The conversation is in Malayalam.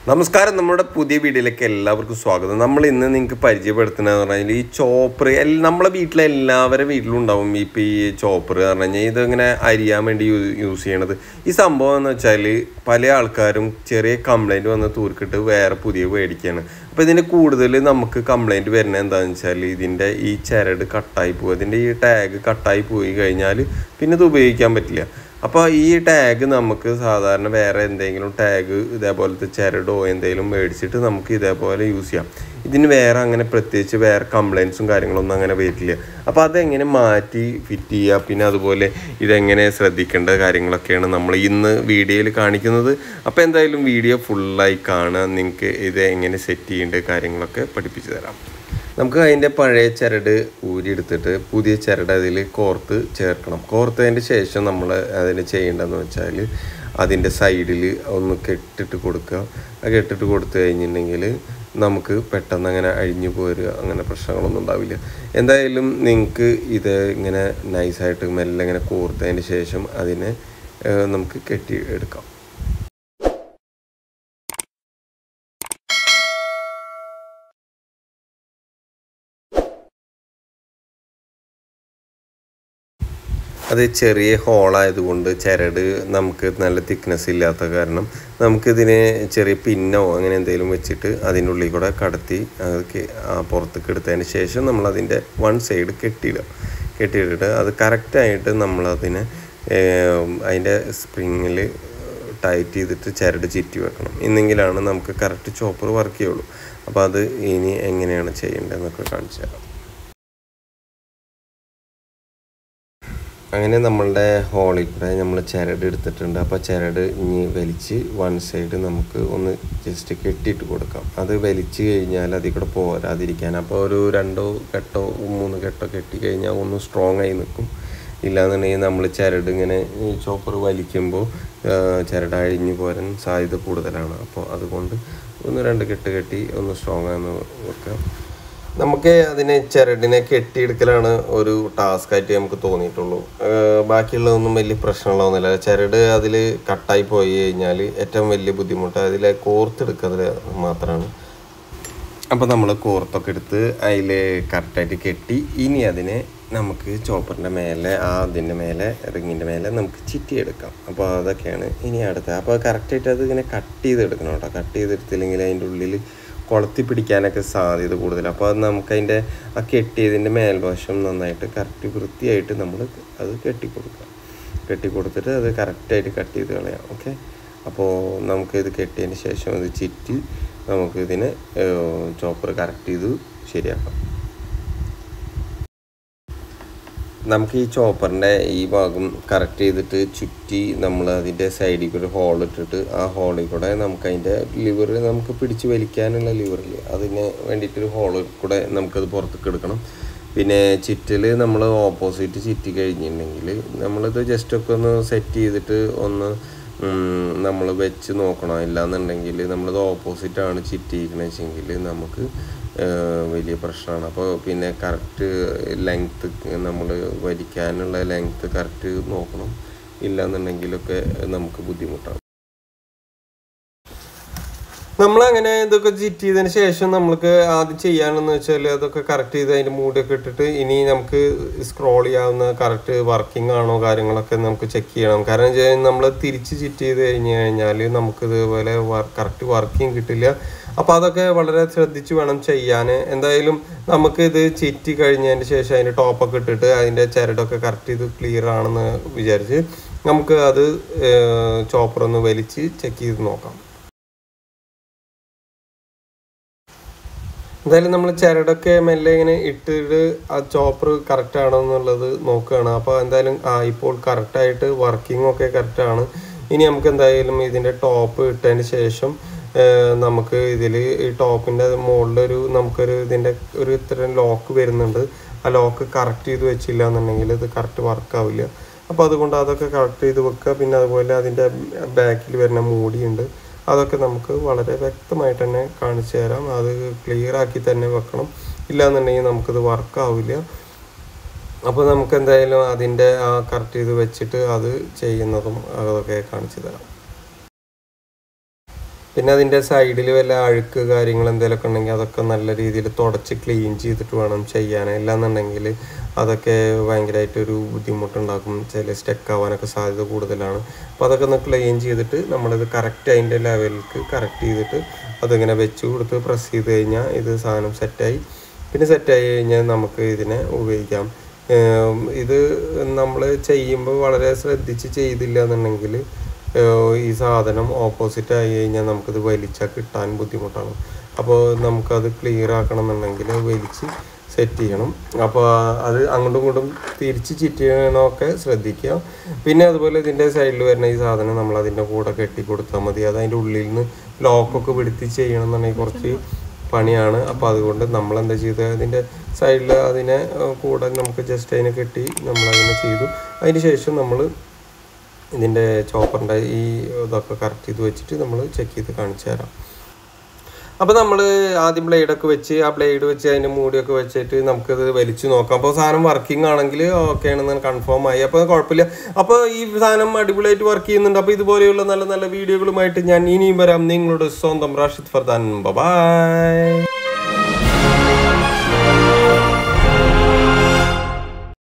നമസ്കാരം നമ്മുടെ പുതിയ വീഡിയോയിലേക്ക് എല്ലാവർക്കും സ്വാഗതം നമ്മൾ ഇന്ന് നിങ്ങൾക്ക് പരിചയപ്പെടുത്തുന്നതെന്ന് പറഞ്ഞാൽ ഈ ചോപ്പർ നമ്മളെ വീട്ടിലെ എല്ലാവരുടെ വീട്ടിലും ഉണ്ടാവും ഇപ്പോൾ ഈ ചോപ്പർ എന്ന് പറഞ്ഞു കഴിഞ്ഞാൽ ഇതിങ്ങനെ അരിയാൻ വേണ്ടി യൂ- യൂസ് ചെയ്യണത് ഈ സംഭവം എന്ന് വെച്ചാൽ പല ആൾക്കാരും ചെറിയ കംപ്ലൈൻറ്റ് വന്ന് തൂർക്കിട്ട് വേറെ പുതിയ മേടിക്കുകയാണ് അപ്പോൾ ഇതിന് കൂടുതൽ നമുക്ക് കംപ്ലൈൻറ്റ് വരുന്നത് എന്താണെന്ന് വെച്ചാൽ ഇതിൻ്റെ ഈ ചരട് കട്ടായി പോകും ഇതിൻ്റെ ഈ ടാഗ് കട്ടായി പോയി കഴിഞ്ഞാൽ പിന്നെ ഇത് ഉപയോഗിക്കാൻ പറ്റില്ല അപ്പോൾ ഈ ടാഗ് നമുക്ക് സാധാരണ വേറെ എന്തെങ്കിലും ടാഗ് ഇതേപോലത്തെ ചരടോ എന്തെങ്കിലും മേടിച്ചിട്ട് നമുക്ക് ഇതേപോലെ യൂസ് ചെയ്യാം ഇതിന് വേറെ അങ്ങനെ പ്രത്യേകിച്ച് വേറെ കംപ്ലൈൻസും കാര്യങ്ങളൊന്നും അങ്ങനെ വരില്ല അപ്പോൾ അതെങ്ങനെ മാറ്റി ഫിറ്റ് ചെയ്യുക പിന്നെ അതുപോലെ ഇതെങ്ങനെ ശ്രദ്ധിക്കേണ്ട കാര്യങ്ങളൊക്കെയാണ് നമ്മൾ ഇന്ന് വീഡിയോയിൽ കാണിക്കുന്നത് അപ്പോൾ എന്തായാലും വീഡിയോ ഫുള്ളായി കാണുക നിങ്ങൾക്ക് ഇത് എങ്ങനെ സെറ്റ് ചെയ്യേണ്ട കാര്യങ്ങളൊക്കെ പഠിപ്പിച്ചു തരാം നമുക്ക് അതിൻ്റെ പഴയ ചരട് ഊരിയെടുത്തിട്ട് പുതിയ ചരട് അതിൽ കോർത്ത് ചേർക്കണം കോർത്തതിൻ്റെ ശേഷം നമ്മൾ അതിന് ചെയ്യേണ്ടതെന്ന് വെച്ചാൽ അതിൻ്റെ സൈഡിൽ ഒന്ന് കെട്ടിട്ട് കൊടുക്കുക ആ കെട്ടിട്ട് കൊടുത്തു കഴിഞ്ഞിട്ടുണ്ടെങ്കിൽ നമുക്ക് പെട്ടെന്ന് അങ്ങനെ അഴിഞ്ഞു പോരുക അങ്ങനെ പ്രശ്നങ്ങളൊന്നും ഉണ്ടാവില്ല എന്തായാലും നിങ്ങൾക്ക് ഇത് ഇങ്ങനെ നൈസായിട്ട് മെല്ലെ ഇങ്ങനെ കോർത്തതിന് ശേഷം അതിനെ ഏഹ്, നമുക്ക് കെട്ടി എടുക്കാം അത് ചെറിയ ഹോളായതുകൊണ്ട് ചരട് നമുക്ക് നല്ല തിക്നെസ് ഇല്ലാത്ത കാരണം നമുക്കിതിനെ ചെറിയ പിന്നോ അങ്ങനെ എന്തെങ്കിലും വെച്ചിട്ട് അതിൻ്റെ ഉള്ളിൽ കൂടെ കടത്തി അത് കെ- ആ പുറത്തേക്ക് എടുത്തതിന് ശേഷം നമ്മൾ അതിൻ്റെ വൺ സൈഡ് കെട്ടിയിടുക കെട്ടിയിട്ടിട്ട് അത് കറക്റ്റായിട്ട് നമ്മളതിനെ ഏം, അതിൻ്റെ സ്പ്രിങ്ങിൽ ടൈറ്റ് ചെയ്തിട്ട് ചരട് ചുറ്റി വെക്കണം എന്നെങ്കിലാണ് നമുക്ക് കറക്റ്റ് ചോപ്പർ വർക്ക് ചെയ്യുള്ളൂ അപ്പോൾ അത് ഇനി എങ്ങനെയാണ് ചെയ്യേണ്ടതെന്നൊക്കെ കാണിച്ചു തരാം അങ്ങനെ നമ്മളുടെ ഹോളിൽ കൂടെ നമ്മൾ ചരട് എടുത്തിട്ടുണ്ട് അപ്പോൾ ചരട് ഇനി വലിച്ച് വൺ സൈഡ് നമുക്ക് ഒന്ന് ജസ്റ്റ് കെട്ടിയിട്ട് കൊടുക്കാം അത് വലിച്ച് കഴിഞ്ഞാൽ അതിൽ കൂടെ പോരാതിരിക്കാൻ അപ്പോൾ ഒരു രണ്ടോ കെട്ടോ മൂന്ന് കെട്ടോ കെട്ടി കഴിഞ്ഞാൽ ഒന്ന് സ്ട്രോങ് ആയി നിൽക്കും ഇല്ലാന്നുണ്ടെങ്കിൽ നമ്മൾ ചരട് ഇങ്ങനെ ഈ ചോപ്പർ വലിക്കുമ്പോൾ ആ, ചരട് അഴിഞ്ഞു പോരാൻ സാധ്യത കൂടുതലാണ് അപ്പോൾ അതുകൊണ്ട് ഒന്ന് രണ്ട് കെട്ട് കെട്ടി ഒന്ന് സ്ട്രോങ് ആണെന്ന് വെക്കുക നമുക്ക് അതിനെ ചരടിനെ കെട്ടിയെടുക്കലാണ് ഒരു ടാസ്ക് ആയിട്ട് നമുക്ക് തോന്നിയിട്ടുള്ളൂ ഏർ ബാക്കിയുള്ളതൊന്നും വലിയ പ്രശ്നമുള്ളതൊന്നുമില്ല ചരട് അതിൽ കട്ടായി പോയി കഴിഞ്ഞാൽ ഏറ്റവും വലിയ ബുദ്ധിമുട്ട് അതിൽ കോർത്തെടുക്കുന്നത് മാത്രമാണ് അപ്പോൾ നമ്മൾ കോർത്തൊക്കെ എടുത്ത് അതിൽ കറക്റ്റായിട്ട് കെട്ടി ഇനി അതിനെ നമുക്ക് ചോപ്പറിൻ്റെ മേലെ ആ അതിൻ്റെ മേലെ റിങ്ങിൻ്റെ മേലെ നമുക്ക് ചിറ്റിയെടുക്കാം അപ്പോൾ അതൊക്കെയാണ് ഇനി അടുത്ത അപ്പോൾ കറക്റ്റായിട്ട് അത് ഇങ്ങനെ കട്ട് ചെയ്തെടുക്കണം കേട്ടോ കട്ട് ചെയ്തെടുത്തില്ലെങ്കിൽ അതിൻ്റെ ഉള്ളിൽ കൊളത്തി പിടിക്കാനൊക്കെ സാധ്യത കൂടുതലാണ് അപ്പോൾ അത് നമുക്ക് അതിൻ്റെ ആ കെട്ടിയതിൻ്റെ മേൽവശം നന്നായിട്ട് കറക്റ്റ് വൃത്തിയായിട്ട് നമ്മൾ അത് കെട്ടിക്കൊടുക്കുക കെട്ടിക്കൊടുത്തിട്ട് അത് കറക്റ്റായിട്ട് കട്ട് ചെയ്ത് കളയാം ഓക്കെ അപ്പോൾ നമുക്കിത് കെട്ടിയതിന് ശേഷം ഇത് ചിറ്റി നമുക്കിതിനെ ചോപ്പർ കറക്റ്റ് ചെയ്ത് ശരിയാക്കാം നമുക്ക് ഈ ചോപ്പറിൻ്റെ ഈ ഭാഗം കറക്റ്റ് ചെയ്തിട്ട് ചുറ്റി നമ്മൾ അതിൻ്റെ സൈഡിൽ കൂടെ ഹോൾ ഇട്ടിട്ട് ആ ഹോളിൽ കൂടെ നമുക്ക് അതിൻ്റെ ലിവർ നമുക്ക് പിടിച്ച് വലിക്കാനുള്ള ലിവറിൽ അതിന് വേണ്ടിയിട്ടൊരു ഹോൾ കൂടെ നമുക്കത് പുറത്തേക്ക് എടുക്കണം പിന്നെ ചിറ്റിൽ നമ്മൾ ഓപ്പോസിറ്റ് ചുറ്റി കഴിഞ്ഞിട്ടുണ്ടെങ്കിൽ നമ്മളിത് ജസ്റ്റ് ഒക്കെ ഒന്ന് സെറ്റ് ചെയ്തിട്ട് ഒന്ന് നമ്മൾ വെച്ച് നോക്കണം ഇല്ലാന്നുണ്ടെങ്കിൽ നമ്മളത് ഓപ്പോസിറ്റാണ് ചിറ്റിയിരിക്കണമെന്ന് വെച്ചെങ്കിൽ നമുക്ക് ഏഹ് വലിയ പ്രശ്നമാണ് അപ്പോൾ പിന്നെ കറക്റ്റ് ലെങ്ത്ത് നമ്മൾ വലിക്കാനുള്ള ലെങ്ത്ത് കറക്റ്റ് നോക്കണം ഇല്ലാന്നുണ്ടെങ്കിലൊക്കെ നമുക്ക് ബുദ്ധിമുട്ടാണ് നമ്മളങ്ങനെ ഇതൊക്കെ ചിറ്റ് ചെയ്തതിന് ശേഷം നമ്മൾക്ക് ആദ്യം ചെയ്യാനെന്ന് വെച്ചാൽ അതൊക്കെ കറക്റ്റ് ചെയ്ത് അതിൻ്റെ മൂടിയൊക്കെ ഇട്ടിട്ട് ഇനി നമുക്ക് സ്ക്രോൾ ചെയ്യാവുന്ന കറക്റ്റ് വർക്കിംഗ് ആണോ കാര്യങ്ങളൊക്കെ നമുക്ക് ചെക്ക് ചെയ്യണം കാരണം വെച്ചാൽ നമ്മൾ തിരിച്ച് ചിറ്റ് ചെയ്ത് കഴിഞ്ഞ് കഴിഞ്ഞാൽ നമുക്ക് ഇതുപോലെ കറക്റ്റ് വർക്കിംഗ് കിട്ടില്ല അപ്പോൾ അതൊക്കെ വളരെ ശ്രദ്ധിച്ച് വേണം ചെയ്യാൻ എന്തായാലും നമുക്ക് ഇത് ചിറ്റി കഴിഞ്ഞതിന് ശേഷം അതിൻ്റെ ടോപ്പൊക്കെ ഇട്ടിട്ട് അതിൻ്റെ ചരടൊക്കെ കറക്റ്റ് ചെയ്ത് ക്ലിയർ ആണെന്ന് വിചാരിച്ച് നമുക്ക് അത് ചോപ്പർ ഒന്ന് വലിച്ച് ചെക്ക് ചെയ്ത് നോക്കാം എന്തായാലും നമ്മൾ ചരടൊക്കെ മെല്ലെ ഇങ്ങനെ ഇട്ടിട്ട് ആ ചോപ്പർ കറക്റ്റ് ആണോ എന്നുള്ളത് നോക്കുകയാണ് അപ്പോൾ എന്തായാലും ആ ഇപ്പോൾ കറക്റ്റായിട്ട് വർക്കിംഗ് ഒക്കെ കറക്റ്റ് ആണ് ഇനി നമുക്ക് എന്തായാലും ഇതിൻ്റെ ടോപ്പ് ഇട്ടതിന് ശേഷം ഏഹ്, നമുക്ക് ഇതിൽ ഈ ടോപ്പിൻ്റെ മുകളിലൊരു നമുക്കൊരു ഇതിൻ്റെ ഒരു ഇത്തരം ലോക്ക് വരുന്നുണ്ട് ആ ലോക്ക് കറക്റ്റ് ചെയ്ത് വെച്ചില്ല എന്നുണ്ടെങ്കിൽ ഇത് കറക്റ്റ് വർക്ക് ആവില്ല അപ്പോൾ അതുകൊണ്ട് അതൊക്കെ കറക്റ്റ് ചെയ്ത് വെക്കുക പിന്നെ അതുപോലെ അതിൻ്റെ ബാക്കിൽ വരുന്ന മൂടിയുണ്ട് അതൊക്കെ നമുക്ക് വളരെ വ്യക്തമായിട്ട് തന്നെ കാണിച്ചു തരാം അത് ക്ലിയർ ആക്കി തന്നെ വെക്കണം ഇല്ലാന്നുണ്ടെങ്കിൽ നമുക്കത് വർക്ക് ആവില്ല അപ്പോൾ നമുക്ക് എന്തായാലും അതിൻ്റെ ആ കറക്റ്റ് ചെയ്ത് വെച്ചിട്ട് അത് ചെയ്യുന്നതും അതൊക്കെ കാണിച്ചു തരാം പിന്നെ അതിൻ്റെ സൈഡിൽ വല്ല അഴുക്ക് കാര്യങ്ങൾ എന്തെങ്കിലുമൊക്കെ ഉണ്ടെങ്കിൽ അതൊക്കെ നല്ല രീതിയിൽ തുടച്ച് ക്ലീൻ ചെയ്തിട്ട് വേണം ചെയ്യാൻ അല്ലാന്നുണ്ടെങ്കിൽ അതൊക്കെ ഭയങ്കരമായിട്ടൊരു ബുദ്ധിമുട്ടുണ്ടാക്കും ചില സ്റ്റെക്ക് ആവാനൊക്കെ സാധ്യത കൂടുതലാണ് അപ്പോൾ അതൊക്കെ ഒന്ന് ക്ലീൻ ചെയ്തിട്ട് നമ്മളിത് കറക്റ്റ് അതിൻ്റെ ലെവലിലേക്ക് കറക്റ്റ് ചെയ്തിട്ട് അതിങ്ങനെ വെച്ച് കൊടുത്ത് പ്രസ് ചെയ്ത് കഴിഞ്ഞാൽ ഇത് സാധനം സെറ്റായി പിന്നെ സെറ്റായി കഴിഞ്ഞാൽ നമുക്ക് ഇതിനെ ഉപയോഗിക്കാം ഏം, ഇത് നമ്മൾ ചെയ്യുമ്പോൾ വളരെ ശ്രദ്ധിച്ച് ചെയ്തില്ല എന്നുണ്ടെങ്കിൽ ഏഹ് ഈ സാധനം ഓപ്പോസിറ്റ് ആയി കഴിഞ്ഞാൽ നമുക്കിത് വലിച്ചാൽ കിട്ടാൻ ബുദ്ധിമുട്ടാണ് അപ്പോൾ നമുക്കത് ക്ലിയർ ആക്കണം എന്നുണ്ടെങ്കിൽ വലിച്ച് സെറ്റ് ചെയ്യണം അപ്പോൾ അത് അങ്ങോട്ടും ഇങ്ങോട്ടും തിരിച്ച് ചിറ്റ് ചെയ്യണമൊക്കെ ശ്രദ്ധിക്കുക പിന്നെ അതുപോലെ ഇതിൻ്റെ സൈഡിൽ വരുന്ന ഈ സാധനം നമ്മൾ അതിൻ്റെ കൂടെ കെട്ടി കൊടുത്താൽ മതി അത് അതിൻ്റെ ഉള്ളിൽ നിന്ന് ലോക്കൊക്കെ പിടുത്തി ചെയ്യണം എന്നുണ്ടെങ്കിൽ കുറച്ച് പണിയാണ് അപ്പോൾ അതുകൊണ്ട് നമ്മൾ എന്താ ചെയ്തത് അതിൻ്റെ സൈഡിൽ അതിനെ ഏഹ് കൂടെ നമുക്ക് ജസ്റ്റ് അതിനെ കെട്ടി നമ്മൾ അതിനെ ചെയ്തു അതിന് ശേഷം നമ്മൾ ഇതിൻ്റെ ചോപ്പറിൻ്റെ ഈ ഇതൊക്കെ കറക്റ്റ് ചെയ്ത് വെച്ചിട്ട് നമ്മൾ ചെക്ക് ചെയ്ത് കാണിച്ചു തരാം അപ്പോൾ നമ്മൾ ആദ്യം ബ്ലേഡൊക്കെ വെച്ച് ആ ബ്ലേഡ് വെച്ച് അതിൻ്റെ മൂടിയൊക്കെ വെച്ചിട്ട് നമുക്കത് വലിച്ചു നോക്കാം അപ്പോൾ സാധനം വർക്കിംഗ് ആണെങ്കിൽ ഓക്കെ ആണെന്ന് കൺഫേം ആയി അപ്പോൾ കുഴപ്പമില്ല അപ്പോൾ ഈ സാധനം അടിപൊളിയായിട്ട് വർക്ക് ചെയ്യുന്നുണ്ട് അപ്പോൾ ഇതുപോലെയുള്ള നല്ല നല്ല വീഡിയോകളുമായിട്ട് ഞാൻ ഇനിയും വരാം നിങ്ങളുടെ സ്വന്തം റാഷിദ് ഫർദാൻ ബൈ